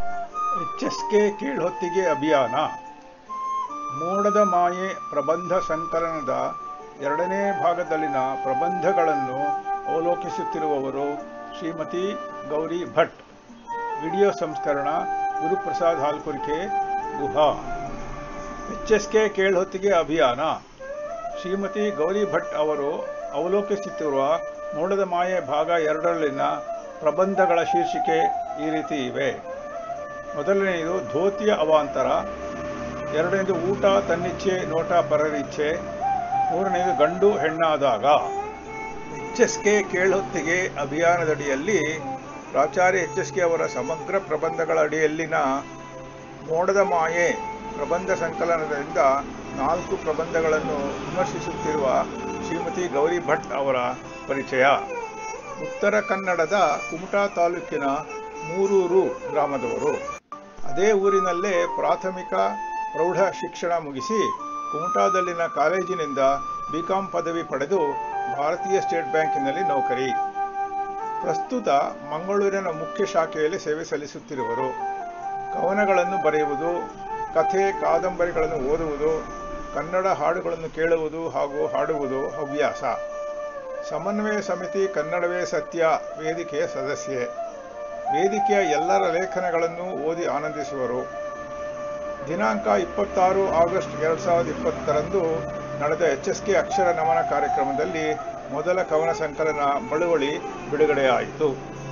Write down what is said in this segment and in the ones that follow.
H S K ಕೀಳ್ಹೊತ್ತಿಗೆ ಅಭಿಯಾನ ಮೋಡದ ಮಾಯೆ ಪ್ರಬಂಧ ಸಂಕಲನದ ಎರಡನೇ ಭಾಗದಲ್ಲಿನ ಪ್ರಬಂಧಗಳನ್ನು ಅವಲೋಕಿಸುತ್ತಿರುವವರು ಶ್ರೀಮತಿ ಗೌರಿ ಭಟ್ ವಿಡಿಯೋ ಸಂಸ್ಕರಣ Guruprasad Halkurke Guha H S K ಕೇಳ್ಹೊತ್ತಿಗೆ ಅಭಿಯಾನ ಶ್ರೀಮತಿ ಗೌರಿ ಭಟ್ ಅವರು ಅವಲೋಕಿಸುತ್ತಿರುವ ಮೋಡದ ಮಾಯೆ ಭಾಗ ಎರಡರಲ್ಲಿನ ಪ್ರಬಂಧಗಳ ಶೀರ್ಷಿಕೆ ಈ ರೀತಿ ಇವೆ ಮೊದಲನೆಯದು ಧೋತಿಯ ಅವಾಂತರ ಎರಡನೇದು ಊಟ ತನ್ನಿಚ್ಛೆ ನೋಟ ಪರರಿಚ್ಛೆ ಮೂರನೆಯದು ಗಂಡು ಹೆಣ್ಣಾದಾಗ ಎಚ್ ಎಸ್ ಕೆ ಕೇಳೊತ್ತಿಗೆ ಅಭಿಯಾನದಡಿಯಲ್ಲಿ ಪ್ರಾಚಾರ್ಯ ಎಚ್ ಎಸ್ ಕೆ ಅವರ ಸಮಗ್ರ ಪ್ರಬಂಧಗಳ ಅಡಿಯಲ್ಲಿನ ಮೋಡದ ಮಾಯೆ ಪ್ರಬಂಧ ಸಂಕಲನದಿಂದ ನಾಲ್ಕು ಪ್ರಬಂಧಗಳನ್ನು ವಿಮರ್ಶಿಸುತ್ತಿರುವ ಶ್ರೀಮತಿ ಗೌರಿ ಭಟ್ ಅವರ ಪರಿಚಯ ಉತ್ತರ ಕನ್ನಡದ ಕುಮಟಾ ತಾಲೂಕಿನ ಮೂರೂರು ಗ್ರಾಮದವರು ಅದೇ ಊರಿನಲ್ಲೇ ಪ್ರಾಥಮಿಕ ಪ್ರೌಢ ಶಿಕ್ಷಣ ಮುಗಿಸಿ ಕುಮಟಾದಲ್ಲಿನ ಕಾಲೇಜಿನಿಂದ ಬಿಕಾಂ ಪದವಿ ಪಡೆದು ಭಾರತೀಯ ಸ್ಟೇಟ್ ಬ್ಯಾಂಕಿನಲ್ಲಿ ನೌಕರಿ ಪ್ರಸ್ತುತ ಮಂಗಳೂರಿನ ಮುಖ್ಯ ಶಾಖೆಯಲ್ಲಿ ಸೇವೆ ಸಲ್ಲಿಸುತ್ತಿರುವರು ಕವನಗಳನ್ನು ಬರೆಯುವುದು ಕಥೆ ಕಾದಂಬರಿಗಳನ್ನು ಓದುವುದು ಕನ್ನಡ ಹಾಡುಗಳನ್ನು ಕೇಳುವುದು ಹಾಗೂ ಹಾಡುವುದು ಹವ್ಯಾಸ ಸಮನ್ವಯ ಸಮಿತಿ ಕನ್ನಡವೇ ಸತ್ಯ ವೇದಿಕೆಯ ಸದಸ್ಯೆ ವೇದಿಕೆಯ ಎಲ್ಲರ ಲೇಖನಗಳನ್ನು ಓದಿ ಆನಂದಿಸುವರು ದಿನಾಂಕ ಇಪ್ಪತ್ತಾರು ಆಗಸ್ಟ್ ಎರಡು ಸಾವಿರದ ಇಪ್ಪತ್ತರಂದು ನಡೆದ ಎಚ್ ಎಸ್ ಕೆ ಅಕ್ಷರ ನಮನ ಕಾರ್ಯಕ್ರಮದಲ್ಲಿ ಮೊದಲ ಕವನ ಸಂಕಲನ ಬಳುವಳಿ ಬಿಡುಗಡೆಯಾಯಿತು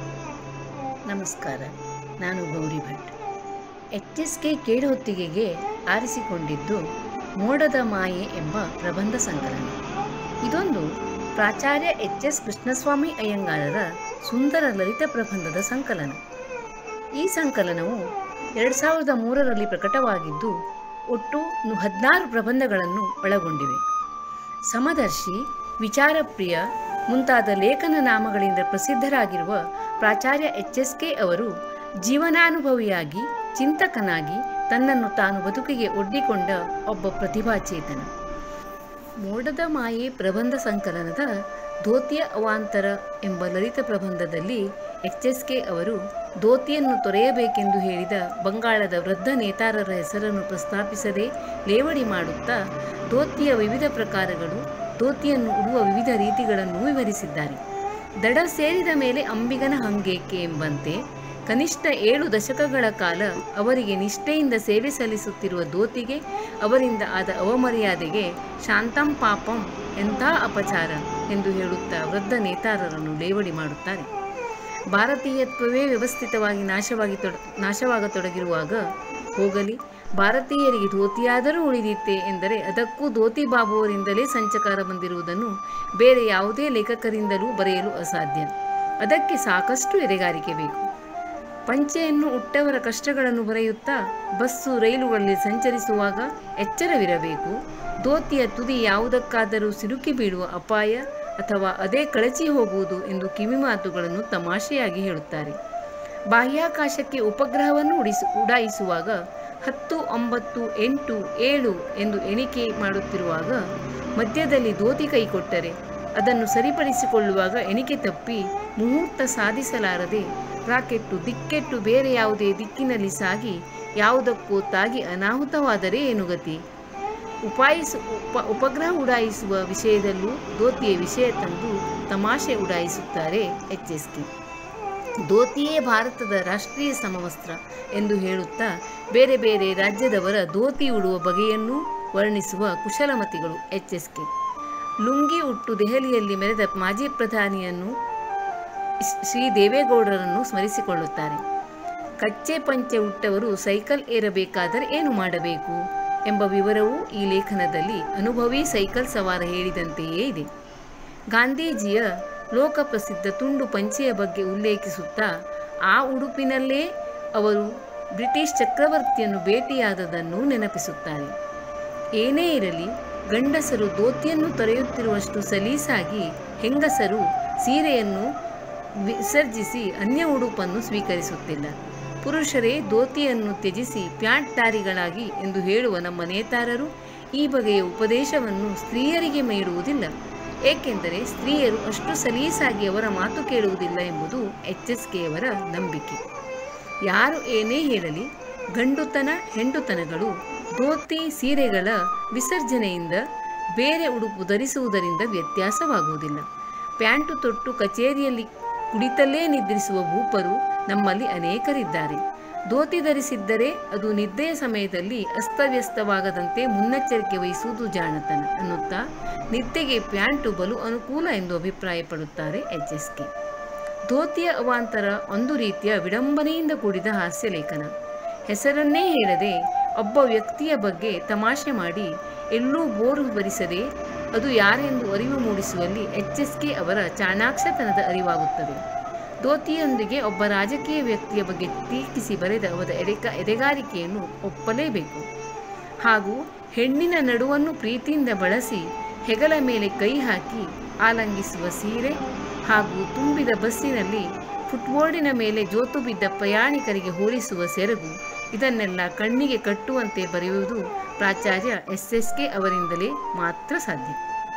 ನಮಸ್ಕಾರ ನಾನು Gauri Bhat H S K ಕೇಳುಹೊತ್ತಿಗೆಗೆ ಆರಿಸಿಕೊಂಡಿದ್ದು ಮೋಡದ ಮಾಯೆ ಎಂಬ ಪ್ರಬಂಧ ಸಂಕಲನ ಇದೊಂದು ಪ್ರಾಚಾರ್ಯ ಎಚ್ ಎಸ್ ಕೃಷ್ಣಸ್ವಾಮಿ ಅಯ್ಯಂಗಾರರ ಸುಂದರ ಲಲಿತ ಪ್ರಬಂಧದ ಸಂಕಲನ ಈ ಸಂಕಲನವು ಎರಡು ಸಾವಿರದ ಮೂರರಲ್ಲಿ ಪ್ರಕಟವಾಗಿದ್ದು ಒಟ್ಟು ಹದಿನಾರು ಪ್ರಬಂಧಗಳನ್ನು ಒಳಗೊಂಡಿವೆ ಸಮದರ್ಶಿ ವಿಚಾರಪ್ರಿಯ ಮುಂತಾದ ಲೇಖನ ನಾಮಗಳಿಂದ ಪ್ರಸಿದ್ಧರಾಗಿರುವ ಪ್ರಾಚಾರ್ಯ ಎಚ್ ಎಸ್ ಕೆ ಅವರು ಜೀವನಾನುಭವಿಯಾಗಿ ಚಿಂತಕನಾಗಿ ತನ್ನನ್ನು ತಾನು ಬದುಕಿಗೆ ಒಡ್ಡಿಕೊಂಡ ಒಬ್ಬ ಪ್ರತಿಭಾಚೇತನ ಮೋಡದ ಮಾಯೆ ಪ್ರಬಂಧ ಸಂಕಲನದ ಧೋತಿಯ ಅವಾಂತರ ಎಂಬ ಲಲಿತ ಪ್ರಬಂಧದಲ್ಲಿ ಎಚ್ ಎಸ್ ಕೆ ಅವರು ಧೋತಿಯನ್ನು ತೊರೆಯಬೇಕೆಂದು ಹೇಳಿದ ಬಂಗಾಳದ ವೃದ್ಧ ನೇತಾರರ ಹೆಸರನ್ನು ಪ್ರಸ್ತಾಪಿಸದೆ ಲೇವಡಿ ಮಾಡುತ್ತಾ ಧೋತಿಯ ವಿವಿಧ ಪ್ರಕಾರಗಳು ಧೋತಿಯನ್ನು ಉಡುವ ವಿವಿಧ ರೀತಿಗಳನ್ನು ವಿವರಿಸಿದ್ದಾರೆ ದಡ ಸೇರಿದ ಮೇಲೆ ಅಂಬಿಗನ ಹಂಗೇಕೆ ಎಂಬಂತೆ ಕನಿಷ್ಠ ಏಳು ದಶಕಗಳ ಕಾಲ ಅವರಿಗೆ ನಿಷ್ಠೆಯಿಂದ ಸೇವೆ ಸಲ್ಲಿಸುತ್ತಿರುವ ದೋತಿಗೆ ಅವರಿಂದ ಆದ ಅವಮರ್ಯಾದೆಗೆ ಶಾಂತಂ ಪಾಪಂ ಎಂಥ ಅಪಚಾರ ಎಂದು ಹೇಳುತ್ತಾ ವೃದ್ಧ ನೇತಾರರನ್ನು ಲೇವಡಿ ಮಾಡುತ್ತಾರೆ ಭಾರತೀಯತ್ವವೇ ವ್ಯವಸ್ಥಿತವಾಗಿ ನಾಶವಾಗಿ ತೊಡ ನಾಶವಾಗತೊಡಗಿರುವಾಗ ಹೋಗಲಿ ಭಾರತೀಯರಿಗೆ ಧೋತಿಯಾದರೂ ಉಳಿದಿತ್ತೆ ಎಂದರೆ ಅದಕ್ಕೂ ಧೋತಿ ಬಾಬುವರಿಂದಲೇ ಸಂಚಕಾರ ಬಂದಿರುವುದನ್ನು ಬೇರೆ ಯಾವುದೇ ಲೇಖಕರಿಂದಲೂ ಬರೆಯಲು ಅಸಾಧ್ಯ ಅದಕ್ಕೆ ಸಾಕಷ್ಟು ಎದೆಗಾರಿಕೆ ಬೇಕು ಪಂಚೆಯನ್ನು ಉಟ್ಟವರ ಕಷ್ಟಗಳನ್ನು ಬರೆಯುತ್ತಾ ಬಸ್ಸು ರೈಲುಗಳಲ್ಲಿ ಸಂಚರಿಸುವಾಗ ಎಚ್ಚರವಿರಬೇಕು ಧೋತಿಯ ತುದಿ ಯಾವುದಕ್ಕಾದರೂ ಸಿಲುಕಿ ಬೀಳುವ ಅಪಾಯ ಅಥವಾ ಅದೇ ಕಳಚಿ ಹೋಗುವುದು ಎಂದು ಕಿವಿಮಾತುಗಳನ್ನು ತಮಾಷೆಯಾಗಿ ಹೇಳುತ್ತಾರೆ ಬಾಹ್ಯಾಕಾಶಕ್ಕೆ ಉಪಗ್ರಹವನ್ನು ಉಡಿಸು ಉಡಾಯಿಸುವಾಗ ಹತ್ತು ಒಂಬತ್ತು ಎಂಟು ಏಳು ಎಂದು ಎಣಿಕೆ ಮಾಡುತ್ತಿರುವಾಗ ಮಧ್ಯದಲ್ಲಿ ಧೋತಿ ಕೈಕೊಟ್ಟರೆ ಅದನ್ನು ಸರಿಪಡಿಸಿಕೊಳ್ಳುವಾಗ ಎಣಿಕೆ ತಪ್ಪಿ ಮುಹೂರ್ತ ಸಾಧಿಸಲಾರದೆ ರಾಕೆಟ್ಟು ದಿಕ್ಕೆಟ್ಟು ಬೇರೆ ಯಾವುದೇ ದಿಕ್ಕಿನಲ್ಲಿ ಸಾಗಿ ಯಾವುದಕ್ಕೂ ತಾಗಿ ಅನಾಹುತವಾದರೆ ಏನು ಗತಿ ಉಪಾಯಿಸು ಉಪ ಉಪಗ್ರಹ ಉಡಾಯಿಸುವ ವಿಷಯದಲ್ಲೂ ಧೋತಿಯ ವಿಷಯ ತಂದು ತಮಾಷೆ ಉಡಾಯಿಸುತ್ತಾರೆ ಎಚ್ ಎಸ್ ಕೆ ಧೋತಿಯೇ ಭಾರತದ ರಾಷ್ಟ್ರೀಯ ಸಮವಸ್ತ್ರ ಎಂದು ಹೇಳುತ್ತಾ ಬೇರೆ ಬೇರೆ ರಾಜ್ಯದವರ ಧೋತಿ ಉಡುವ ಬಗೆಯನ್ನು ವರ್ಣಿಸುವ ಕುಶಲಮತಿಗಳು ಎಚ್ ಎಸ್ ಕೆ ಲುಂಗಿ ಉಟ್ಟು ದೆಹಲಿಯಲ್ಲಿ ಮೆರೆದ ಮಾಜಿ ಪ್ರಧಾನಿಯನ್ನು ಶ್ರೀ ದೇವೇಗೌಡರನ್ನು ಸ್ಮರಿಸಿಕೊಳ್ಳುತ್ತಾರೆ ಕಚ್ಚೆ ಪಂಚೆ ಉಟ್ಟವರು ಸೈಕಲ್ ಏರಬೇಕಾದರೆ ಏನು ಮಾಡಬೇಕು ಎಂಬ ವಿವರವೂ ಈ ಲೇಖನದಲ್ಲಿ ಅನುಭವಿ ಸೈಕಲ್ ಸವಾರ ಹೇಳಿದಂತೆಯೇ ಇದೆ ಗಾಂಧೀಜಿಯ ಲೋಕಪ್ರಸಿದ್ಧ ತುಂಡು ಪಂಚೆಯ ಬಗ್ಗೆ ಉಲ್ಲೇಖಿಸುತ್ತಾ ಆ ಉಡುಪಿನಲ್ಲೇ ಅವರು ಬ್ರಿಟಿಷ್ ಚಕ್ರವರ್ತಿಯನ್ನು ಭೇಟಿಯಾದದನ್ನು ನೆನಪಿಸುತ್ತಾರೆ ಏನೇ ಇರಲಿ ಗಂಡಸರು ಧೋತಿಯನ್ನು ತೊರೆಯುತ್ತಿರುವಷ್ಟು ಸಲೀಸಾಗಿ ಹೆಂಗಸರು ಸೀರೆಯನ್ನು ವಿಸರ್ಜಿಸಿ ಅನ್ಯ ಉಡುಪನ್ನು ಸ್ವೀಕರಿಸುತ್ತಿಲ್ಲ ಪುರುಷರೇ ಧೋತಿಯನ್ನು ತ್ಯಜಿಸಿ ಪ್ಯಾಂಟ್ದಾರಿಗಳಾಗಿ ಎಂದು ಹೇಳುವ ನಮ್ಮ ನೇತಾರರು ಈ ಬಗೆಯ ಉಪದೇಶವನ್ನು ಸ್ತ್ರೀಯರಿಗೆ ನೀಡುವುದಿಲ್ಲ ಏಕೆಂದರೆ ಸ್ತ್ರೀಯರು ಅಷ್ಟು ಸಲೀಸಾಗಿ ಅವರ ಮಾತು ಕೇಳುವುದಿಲ್ಲ ಎಂಬುದು ಎಚ್ ಎಸ್ ಕೆಯವರ ನಂಬಿಕೆ ಯಾರು ಏನೇ ಹೇಳಲಿ ಗಂಡುತನ ಹೆಂಡುತನಗಳು ಧೋತಿ ಸೀರೆಗಳ ವಿಸರ್ಜನೆಯಿಂದ ಬೇರೆ ಉಡುಪು ಧರಿಸುವುದರಿಂದ ವ್ಯತ್ಯಾಸವಾಗುವುದಿಲ್ಲ ಪ್ಯಾಂಟು ತೊಟ್ಟು ಕಚೇರಿಯಲ್ಲಿ ಕುಡಿತಲ್ಲೇ ನಿದ್ರಿಸುವ ಭೂಪರು ನಮ್ಮಲ್ಲಿ ಅನೇಕರಿದ್ದಾರೆ ಧೋತಿ ಧರಿಸಿದ್ದರೆ ಅದು ನಿದ್ದೆಯ ಸಮಯದಲ್ಲಿ ಅಸ್ತವ್ಯಸ್ತವಾಗದಂತೆ ಮುನ್ನೆಚ್ಚರಿಕೆ ವಹಿಸುವುದು ಜಾಣತನ ಅನ್ನುತ್ತಾ ನಿದ್ದೆಗೆ ಪ್ಯಾಂಟು ಬಲು ಅನುಕೂಲ ಎಂದು ಅಭಿಪ್ರಾಯಪಡುತ್ತಾರೆ ಎಚ್ ಎಸ್ ಕೆ ಧೋತಿಯ ಅವಾಂತರ ಒಂದು ರೀತಿಯ ವಿಡಂಬನೆಯಿಂದ ಕೂಡಿದ ಹಾಸ್ಯ ಲೇಖನ ಹೆಸರನ್ನೇ ಹೇಳದೆ ಒಬ್ಬ ವ್ಯಕ್ತಿಯ ಬಗ್ಗೆ ತಮಾಷೆ ಮಾಡಿ ಎಲ್ಲೂ ಬೋರು ಭರಿಸದೆ ಅದು ಯಾರೆಂದು ಅರಿವು ಮೂಡಿಸುವಲ್ಲಿ ಎಚ್ ಎಸ್ ಕೆ ಅವರ ಚಾಣಾಕ್ಷತನದ ಅರಿವಾಗುತ್ತದೆ ಧೋತಿಯೊಂದಿಗೆ ಒಬ್ಬ ರಾಜಕೀಯ ವ್ಯಕ್ತಿಯ ಬಗ್ಗೆ ಟೀಕಿಸಿ ಬರೆದ ಅವರ ಎಡೆಕ ಎದೆಗಾರಿಕೆಯನ್ನು ಒಪ್ಪಲೇಬೇಕು ಹಾಗೂ ಹೆಣ್ಣಿನ ನಡುವನ್ನು ಪ್ರೀತಿಯಿಂದ ಬಳಸಿ ಹೆಗಲ ಮೇಲೆ ಕೈ ಹಾಕಿ ಆಲಂಗಿಸುವ ಸೀರೆ ಹಾಗೂ ತುಂಬಿದ ಬಸ್ಸಿನಲ್ಲಿ ಫುಟ್ಬೋರ್ಡಿನ ಮೇಲೆ ಜೋತು ಬಿದ್ದ ಪ್ರಯಾಣಿಕರಿಗೆ ಹೋಲಿಸುವ ಸೆರಗು ಇದನ್ನೆಲ್ಲ ಕಣ್ಣಿಗೆ ಕಟ್ಟುವಂತೆ ಬರೆಯುವುದು ಪ್ರಾಚಾರ್ಯ ಎಸ್ ಎಸ್ ಕೆ ಅವರಿಂದಲೇ ಮಾತ್ರ ಸಾಧ್ಯ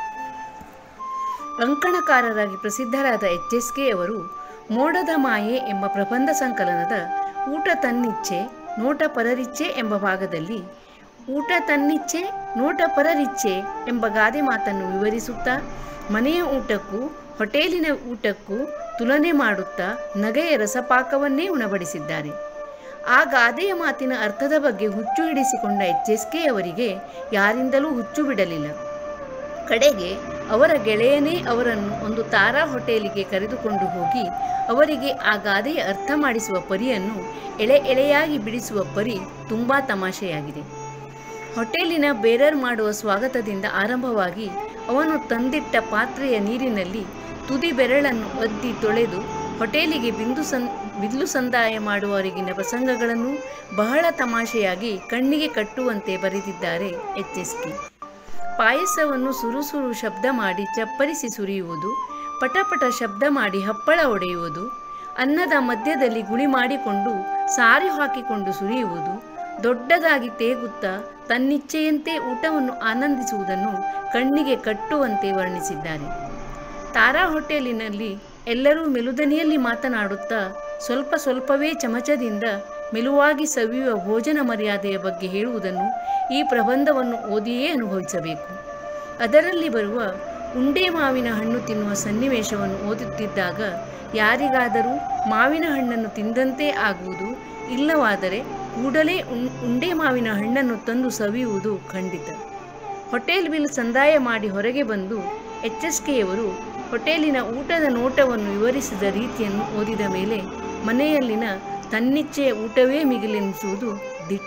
ಅಂಕಣಕಾರರಾಗಿ ಪ್ರಸಿದ್ಧರಾದ ಎಚ್ ಎಸ್ ಕೆ ಅವರು ಮೋಡದ ಮಾಯೆ ಎಂಬ ಪ್ರಬಂಧ ಸಂಕಲನದ ಊಟ ತನ್ನಿಚ್ಛೆ ನೋಟ ಪರರಿಚ್ಛೆ ಎಂಬ ಭಾಗದಲ್ಲಿ ಊಟ ತನ್ನಿಚ್ಛೆ ನೋಟ ಪರರಿಚ್ಛೆ ಎಂಬ ಗಾದೆ ಮಾತನ್ನು ವಿವರಿಸುತ್ತಾ ಮನೆಯ ಊಟಕ್ಕೂ ಹೋಟೇಲಿನ ಊಟಕ್ಕೂ ತುಲನೆ ಮಾಡುತ್ತಾ ನಗೆಯ ರಸಪಾಕವನ್ನೇ ಉಣಬಡಿಸಿದ್ದಾರೆ ಆ ಗಾದೆಯ ಮಾತಿನ ಅರ್ಥದ ಬಗ್ಗೆ ಹುಚ್ಚು ಹಿಡಿಸಿಕೊಂಡ ಎಚ್ ಎಸ್ ಕೆ ಅವರಿಗೆ ಯಾರಿಂದಲೂ ಹುಚ್ಚು ಬಿಡಲಿಲ್ಲ ಕಡೆಗೆ ಅವರ ಗೆಳೆಯನೇ ಅವರನ್ನು ಒಂದು ತಾರಾ ಹೋಟೆಲಿಗೆ ಕರೆದುಕೊಂಡು ಹೋಗಿ ಅವರಿಗೆ ಆ ಗಾದೆಯ ಅರ್ಥ ಮಾಡಿಸುವ ಪರಿಯನ್ನು ಎಳೆ ಎಳೆಯಾಗಿ ಬಿಡಿಸುವ ಪರಿ ತುಂಬ ತಮಾಷೆಯಾಗಿದೆ ಹೋಟೆಲಿನ ಬೇರರ್ ಮಾಡುವ ಸ್ವಾಗತದಿಂದ ಆರಂಭವಾಗಿ ಅವನು ತಂದಿಟ್ಟ ಪಾತ್ರೆಯ ನೀರಿನಲ್ಲಿ ತುದಿ ಬೆರಳನ್ನು ಒದ್ದಿ ತೊಳೆದು ಹೋಟೆಲಿಗೆ ಬಿಂದು ಸಂ ಬಿಲ್ಲು ಸಂದಾಯ ಮಾಡುವವರೆಗಿನ ಪ್ರಸಂಗಗಳನ್ನು ಬಹಳ ತಮಾಷೆಯಾಗಿ ಕಣ್ಣಿಗೆ ಕಟ್ಟುವಂತೆ ಬರೆದಿದ್ದಾರೆ ಎಚ್ ಎಸ್ ಕೆ ಪಾಯಸವನ್ನು ಸುರುಸುರು ಶಬ್ದ ಮಾಡಿ ಚಪ್ಪರಿಸಿ ಸುರಿಯುವುದು ಪಟಪಟ ಶಬ್ದ ಮಾಡಿ ಹಪ್ಪಳ ಒಡೆಯುವುದು ಅನ್ನದ ಮಧ್ಯದಲ್ಲಿ ಗುಳಿ ಮಾಡಿಕೊಂಡು ಸಾರಿ ಹಾಕಿಕೊಂಡು ಸುರಿಯುವುದು ದೊಡ್ಡದಾಗಿ ತೇಗುತ್ತಾ ತನ್ನಿಚ್ಛೆಯಂತೆ ಊಟವನ್ನು ಆನಂದಿಸುವುದನ್ನು ಕಣ್ಣಿಗೆ ಕಟ್ಟುವಂತೆ ವರ್ಣಿಸಿದ್ದಾರೆ ತಾರಾ ಹೋಟೆಲಿನಲ್ಲಿ ಎಲ್ಲರೂ ಮೆಲುದನಿಯಲ್ಲಿ ಮಾತನಾಡುತ್ತಾ ಸ್ವಲ್ಪ ಸ್ವಲ್ಪವೇ ಚಮಚದಿಂದ ಮೆಲುವಾಗಿ ಸವಿಯುವ ಭೋಜನ ಮರ್ಯಾದೆಯ ಬಗ್ಗೆ ಹೇಳುವುದನ್ನು ಈ ಪ್ರಬಂಧವನ್ನು ಓದಿಯೇ ಅನುಭವಿಸಬೇಕು ಅದರಲ್ಲಿ ಬರುವ ಉಂಡೆ ಮಾವಿನ ಹಣ್ಣು ತಿನ್ನುವ ಸನ್ನಿವೇಶವನ್ನು ಓದುತ್ತಿದ್ದಾಗ ಯಾರಿಗಾದರೂ ಮಾವಿನ ಹಣ್ಣನ್ನು ತಿಂದಂತೆ ಆಗುವುದು ಇಲ್ಲವಾದರೆ ಕೂಡಲೇ ಉಂ ಉಂಡೆ ಮಾವಿನ ಹಣ್ಣನ್ನು ತಂದು ಸವಿಯುವುದು ಖಂಡಿತ ಹೋಟೆಲ್ ಬಿಲ್ ಸಂದಾಯ ಮಾಡಿ ಹೊರಗೆ ಬಂದು ಎಚ್ ಎಸ್ ಕೆಯವರು ಹೋಟೆಲಿನ ಊಟದ ನೋಟವನ್ನು ವಿವರಿಸಿದ ರೀತಿಯನ್ನು ಓದಿದ ಮೇಲೆ ಮನೆಯಲ್ಲಿನ ತನ್ನಿಚ್ಛೆಯ ಊಟವೇ ಮಿಗಿಲೆನಿಸುವುದು ದಿಟ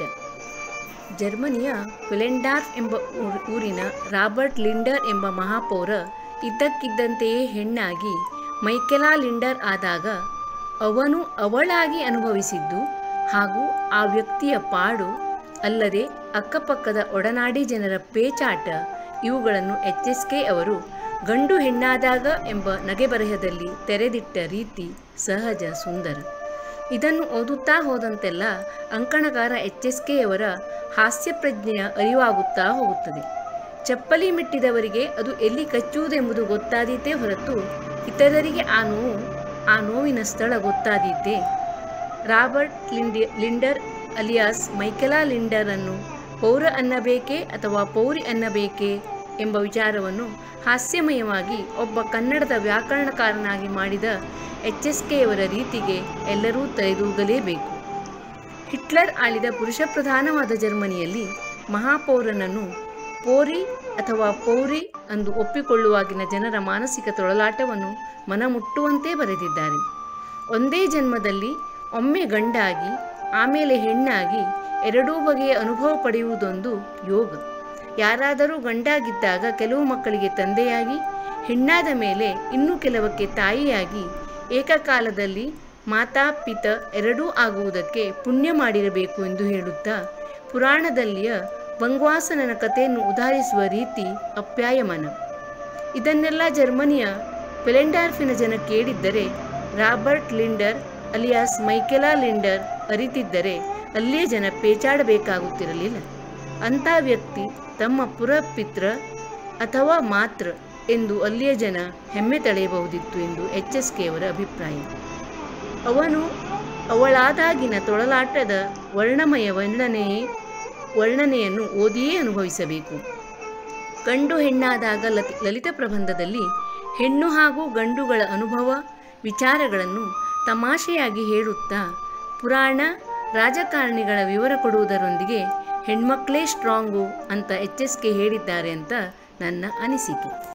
ಜರ್ಮನಿಯ ವಿಲೆಂಡಾರ್ಫ್ ಎಂಬ ಊರ್- ಊರಿನ ರಾಬರ್ಟ್ ಲಿಂಡರ್ ಎಂಬ ಮಹಾಪೌರ ಇದ್ದಕ್ಕಿದ್ದಂತೆಯೇ ಹೆಣ್ಣಾಗಿ ಮೈಕೆಲಾ ಲಿಂಡರ್ ಆದಾಗ ಅವನು ಅವಳಾಗಿ ಅನುಭವಿಸಿದ್ದು ಹಾಗೂ ಆ ವ್ಯಕ್ತಿಯ ಪಾಡು ಅಲ್ಲದೆ ಅಕ್ಕಪಕ್ಕದ ಒಡನಾಡಿ ಜನರ ಪೇಚಾಟ ಇವುಗಳನ್ನು ಎಚ್ ಎಸ್ ಕೆ ಅವರು ಗಂಡು ಹೆಣ್ಣಾದಾಗ ಎಂಬ ನಗೆಬರಹದಲ್ಲಿ ತೆರೆದಿಟ್ಟ ರೀತಿ ಸಹಜ ಸುಂದರ ಇದನ್ನು ಓದುತ್ತಾ ಹೋದಂತೆಲ್ಲ ಅಂಕಣಕಾರ ಎಚ್ ಎಸ್ ಕೆಯವರ ಹಾಸ್ಯ ಪ್ರಜ್ಞೆಯ ಅರಿವಾಗುತ್ತಾ ಹೋಗುತ್ತದೆ ಚಪ್ಪಲಿ ಮೆಟ್ಟಿದವರಿಗೆ ಅದು ಎಲ್ಲಿ ಕಚ್ಚುವುದೆಂಬುದು ಗೊತ್ತಾದೀತೇ ಹೊರತು ಇತರರಿಗೆ ಆ ನೋವು ಆ ನೋವಿನ ಸ್ಥಳ ಗೊತ್ತಾದೀತೆ Robert Lindy Linder alias Michaela Linder ಅನ್ನು ಪೌರ ಅನ್ನಬೇಕೇ ಅಥವಾ ಪೌರಿ ಅನ್ನಬೇಕೇ ಎಂಬ ವಿಚಾರವನ್ನು ಹಾಸ್ಯಮಯವಾಗಿ ಒಬ್ಬ ಕನ್ನಡದ ವ್ಯಾಕರಣಕಾರನಾಗಿ ಮಾಡಿದ ಎಚ್ ಎಸ್ ಕೆಯವರ ರೀತಿಗೆ ಎಲ್ಲರೂ ತಲೆದೂಗಲೇಬೇಕು ಹಿಟ್ಲರ್ ಆಳಿದ ಪುರುಷ ಪ್ರಧಾನವಾದ ಜರ್ಮನಿಯಲ್ಲಿ ಮಹಾಪೌರನನ್ನು ಪೋರಿ ಅಥವಾ ಪೌರಿ ಎಂದು ಒಪ್ಪಿಕೊಳ್ಳುವಾಗಿನ ಜನರ ಮಾನಸಿಕ ತೊಳಲಾಟವನ್ನು ಮನಮುಟ್ಟುವಂತೆ ಬರೆದಿದ್ದಾರೆ ಒಂದೇ ಜನ್ಮದಲ್ಲಿ ಒಮ್ಮೆ ಗಂಡಾಗಿ ಆಮೇಲೆ ಹೆಣ್ಣಾಗಿ ಎರಡೂ ಬಗೆಯ ಅನುಭವ ಪಡೆಯುವುದೊಂದು ಯೋಗ ಯಾರಾದರೂ ಗಂಡಾಗಿದ್ದಾಗ ಕೆಲವು ಮಕ್ಕಳಿಗೆ ತಂದೆಯಾಗಿ ಹೆಣ್ಣಾದ ಮೇಲೆ ಇನ್ನೂ ಕೆಲವಕ್ಕೆ ತಾಯಿಯಾಗಿ ಏಕಕಾಲದಲ್ಲಿ ಮಾತಾ ಪಿತ ಎರಡೂ ಆಗುವುದಕ್ಕೆ ಪುಣ್ಯ ಮಾಡಿರಬೇಕು ಎಂದು ಹೇಳುತ್ತಾ ಪುರಾಣದಲ್ಲಿಯ ಬಂಗ್ವಾಸನನ ಕಥೆಯನ್ನು ಉದಾಹರಿಸುವ ರೀತಿ ಅಪ್ಯಾಯಮನ ಇದನ್ನೆಲ್ಲ ಜರ್ಮನಿಯ ಪೆಲೆಂಡಾರ್ಫಿನ ಜನ ಕೇಳಿದ್ದರೆ ರಾಬರ್ಟ್ ಲಿಂಡರ್ ಅಲಿಯಾಸ್ ಮೈಕೆಲಾ ಲಿಂಡರ್ ಅರಿತಿದ್ದರೆ ಅಲ್ಲಿಯ ಜನ ಪೇಚಾಡಬೇಕಾಗುತ್ತಿರಲಿಲ್ಲ ಅಂಥ ವ್ಯಕ್ತಿ ತಮ್ಮ ಪುರಪಿತ್ರ ಅಥವಾ ಮಾತ್ರ ಎಂದು ಅಲ್ಲಿಯ ಜನ ಹೆಮ್ಮೆ ತಳೆಯಬಹುದಿತ್ತು ಎಂದು ಎಚ್ ಎಸ್ ಕೆಯವರ ಅಭಿಪ್ರಾಯ ಅವನು ಅವಳಾದಾಗಿನ ತೊಳಲಾಟದ ವರ್ಣಮಯ ವರ್ಣನೆ ವರ್ಣನೆಯನ್ನು ಓದಿಯೇ ಅನುಭವಿಸಬೇಕು ಗಂಡು ಹೆಣ್ಣಾದಾಗ ಲತಿ ಲಲಿತ ಪ್ರಬಂಧದಲ್ಲಿ ಹೆಣ್ಣು ಹಾಗೂ ಗಂಡುಗಳ ಅನುಭವ ವಿಚಾರಗಳನ್ನು ತಮಾಷೆಯಾಗಿ ಹೇಳುತ್ತಾ ಪುರಾಣ ರಾಜಕಾರಣಿಗಳ ವಿವರ ಕೊಡುವುದರೊಂದಿಗೆ ಹೆಣ್ಮಕ್ಳೇ ಸ್ಟ್ರಾಂಗು ಅಂತ ಎಚ್ ಎಸ್ ಕೆ ಹೇಳಿದ್ದಾರೆ ಅಂತ ನನ್ನ ಅನಿಸಿಕೆ